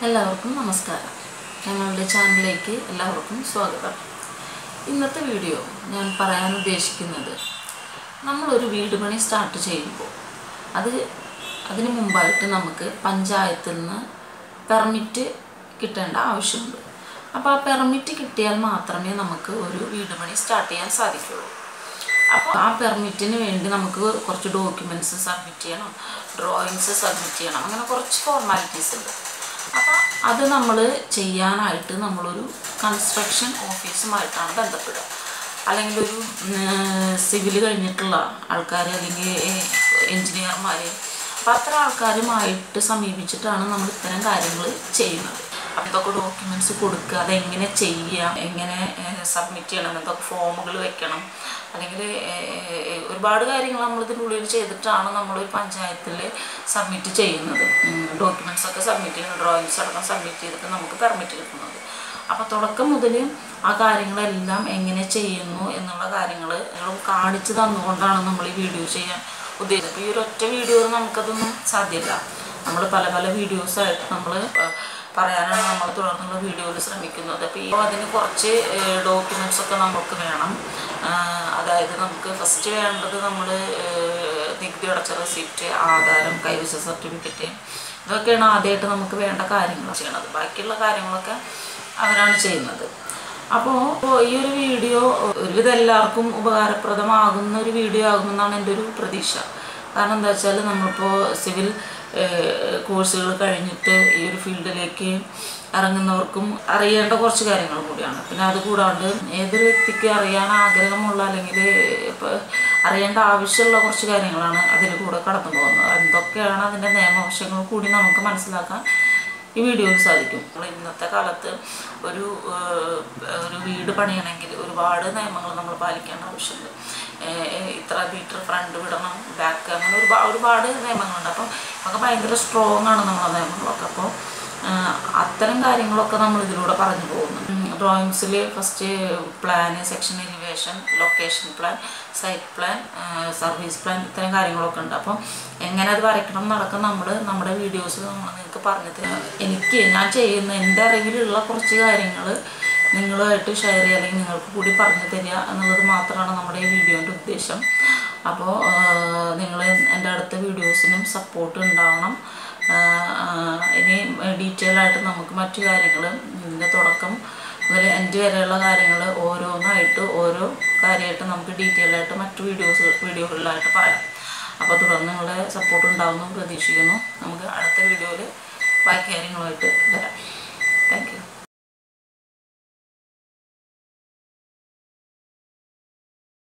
എല്ലാവർക്കും നമസ്കാരം ഞങ്ങളുടെ ചാനലിലേക്ക് എല്ലാവർക്കും സ്വാഗതം ഇന്നത്തെ വീഡിയോ ഞാൻ പറയാൻ ഉദ്ദേശിക്കുന്നത് നമ്മളൊരു വീട് പണി സ്റ്റാർട്ട് ചെയ്യുമ്പോൾ അത് അതിന് മുമ്പായിട്ട് നമുക്ക് പഞ്ചായത്തിൽ നിന്ന് പെർമിറ്റ് കിട്ടേണ്ട ആവശ്യമുണ്ട് അപ്പോൾ ആ പെർമിറ്റ് കിട്ടിയാൽ മാത്രമേ നമുക്ക് ഒരു വീട് പണി സ്റ്റാർട്ട് ചെയ്യാൻ സാധിക്കുള്ളൂ അപ്പോൾ ആ പെർമിറ്റിന് വേണ്ടി നമുക്ക് കുറച്ച് ഡോക്യുമെൻറ്റ്സ് സബ്മിറ്റ് ചെയ്യണം ഡ്രോയിങ്സ് സബ്മിറ്റ് ചെയ്യണം അങ്ങനെ കുറച്ച് ഫോർമാലിറ്റീസ് ഉണ്ട് അപ്പോൾ അത് നമ്മൾ ചെയ്യാനായിട്ട് നമ്മളൊരു കൺസ്ട്രക്ഷൻ ഓഫീസുമായിട്ടാണ് ബന്ധപ്പെടുക അല്ലെങ്കിൽ ഒരു സിവിൽ കഴിഞ്ഞിട്ടുള്ള ആൾക്കാർ അല്ലെങ്കിൽ എൻജിനീയർമാർ അപ്പം അത്തരം ആൾക്കാരുമായിട്ട് സമീപിച്ചിട്ടാണ് നമ്മൾ ഇത്തരം കാര്യങ്ങൾ ചെയ്യുന്നത് അപ്പം ഇതൊക്കെ ഡോക്യുമെൻറ്റ്സ് കൊടുക്കുക അതെങ്ങനെ ചെയ്യാം എങ്ങനെ സബ്മിറ്റ് ചെയ്യണം എന്തൊക്കെ ഫോമുകൾ വെക്കണം അല്ലെങ്കിൽ ഒരുപാട് കാര്യങ്ങൾ നമ്മൾ ഇതിൻ്റെ ഉള്ളിൽ ചെയ്തിട്ടാണ് നമ്മൾ ഒരു പഞ്ചായത്തിൽ സബ്മിറ്റ് ചെയ്യുന്നത് ഡോക്യുമെൻറ്റ്സ് ഒക്കെ സബ്മിറ്റ് ചെയ്യുന്നത് ഡ്രോയിങ്സ് അടക്കം സബ്മിറ്റ് ചെയ്തിട്ട് നമുക്ക് പെർമിറ്റ് കിട്ടുന്നത് അപ്പോൾ തുടക്കം മുതൽ ആ കാര്യങ്ങളെല്ലാം എങ്ങനെ ചെയ്യുന്നു എന്നുള്ള കാര്യങ്ങൾ കാണിച്ചു തന്നുകൊണ്ടാണ് നമ്മൾ ഈ വീഡിയോ ചെയ്യാൻ ഉദ്ദേശിച്ചത് അപ്പോൾ ഈ ഒരു ഒറ്റ വീഡിയോയിൽ നമുക്കതൊന്നും സാധ്യമല്ല നമ്മൾ പല പല വീഡിയോസായിട്ട് നമ്മൾ പറയാനാണ് നമ്മൾ തുടർന്നുള്ള വീഡിയോയിൽ ശ്രമിക്കുന്നത് അപ്പോൾ ഈ അതിന് കുറച്ച് ഡോക്യുമെൻറ്റ്സ് ഒക്കെ നമുക്ക് വേണം അതായത് നമുക്ക് ഫസ്റ്റ് വേണ്ടത് നമ്മൾ നികുതി അടച്ച റെസിപ്റ്റ് ആധാരം കൈവശ സർട്ടിഫിക്കറ്റ് ഇതൊക്കെയാണ് ആദ്യമായിട്ട് നമുക്ക് വേണ്ട കാര്യങ്ങൾ ചെയ്യണത് ബാക്കിയുള്ള കാര്യങ്ങളൊക്കെ അവരാണ് ചെയ്യുന്നത് അപ്പോൾ ഈ ഒരു വീഡിയോ ഒരുവിധം എല്ലാവർക്കും ഉപകാരപ്രദമാകുന്ന ഒരു വീഡിയോ ആകുമെന്നാണ് എൻ്റെ ഒരു പ്രതീക്ഷ കാരണം എന്താ വെച്ചാൽ നമ്മളിപ്പോൾ സിവിൽ കോഴ്സുകൾ കഴിഞ്ഞിട്ട് ഈ ഒരു ഫീൽഡിലേക്ക് ഇറങ്ങുന്നവർക്കും അറിയേണ്ട കുറച്ച് കാര്യങ്ങൾ കൂടിയാണ് പിന്നെ അതുകൂടാണ്ട് ഏതൊരു വ്യക്തിക്ക് അറിയാൻ ആഗ്രഹമുള്ള അല്ലെങ്കിൽ ഇപ്പോൾ അറിയേണ്ട ആവശ്യമുള്ള കുറച്ച് കാര്യങ്ങളാണ് അതിന് കൂടെ കടന്നു പോകുന്നത് എന്തൊക്കെയാണ് അതിൻ്റെ നിയമവശങ്ങൾ കൂടി നമുക്ക് മനസ്സിലാക്കാൻ ഈ വീഡിയോയിൽ സാധിക്കും നമ്മൾ ഇന്നത്തെ കാലത്ത് ഒരു ഒരു വീട് പണിയണമെങ്കിൽ ഒരുപാട് നിയമങ്ങൾ നമ്മൾ പാലിക്കേണ്ട ആവശ്യമുണ്ട് ഇത്ര മീറ്റർ ഫ്രണ്ട് വിടണം ബാക്ക് അങ്ങനെ ഒരുപാട് ഒരുപാട് നിയമങ്ങളുണ്ട് അപ്പം ഒക്കെ ഭയങ്കര സ്ട്രോങ് ആണ് നമ്മളെ നിയമങ്ങളൊക്കെ അപ്പോൾ അത്തരം കാര്യങ്ങളൊക്കെ നമ്മൾ ഇതിലൂടെ പറഞ്ഞു പോകുന്നു ഡ്രോയിങ്സിൽ first plan section elevation location plan site plan service plan ഇത്തരം കാര്യങ്ങളൊക്കെ ഉണ്ട് അപ്പം എങ്ങനെ അത് വരയ്ക്കണം എന്നടക്കം നമ്മൾ നമ്മുടെ വീഡിയോസിൽ നമ്മൾ നിങ്ങൾക്ക് പറഞ്ഞു തരാം എനിക്ക് ഞാൻ ചെയ്യുന്ന എൻ്റെ അറിവിലുള്ള കുറച്ച് കാര്യങ്ങൾ നിങ്ങളുമായിട്ട് ഷെയർ ചെയ്യുക അല്ലെങ്കിൽ നിങ്ങൾക്ക് കൂടി പറഞ്ഞു തരിക എന്നുള്ളത് മാത്രമാണ് നമ്മുടെ ഈ വീഡിയോൻ്റെ ഉദ്ദേശം അപ്പോൾ നിങ്ങൾ എൻ്റെ അടുത്ത വീഡിയോസിനും സപ്പോർട്ട് ഉണ്ടാവണം ഇനി ഡീറ്റെയിൽ ആയിട്ട് നമുക്ക് മറ്റു കാര്യങ്ങൾ ഇതിൻ്റെ തുടക്കം മുതൽ എൻ്റെ വരെയുള്ള കാര്യങ്ങൾ ഓരോന്നായിട്ട് ഓരോ കാര്യമായിട്ട് നമുക്ക് ഡീറ്റെയിൽ ആയിട്ട് മറ്റു വീഡിയോസ് വീഡിയോകളിലായിട്ട് പറയാം അപ്പോൾ തുടർന്ന് നിങ്ങളുടെ സപ്പോർട്ട് ഉണ്ടാവുമെന്ന് പ്രതീക്ഷിക്കുന്നു നമുക്ക് അടുത്ത വീഡിയോയിൽ ബാക്കി കാര്യങ്ങളുമായിട്ട് വരാം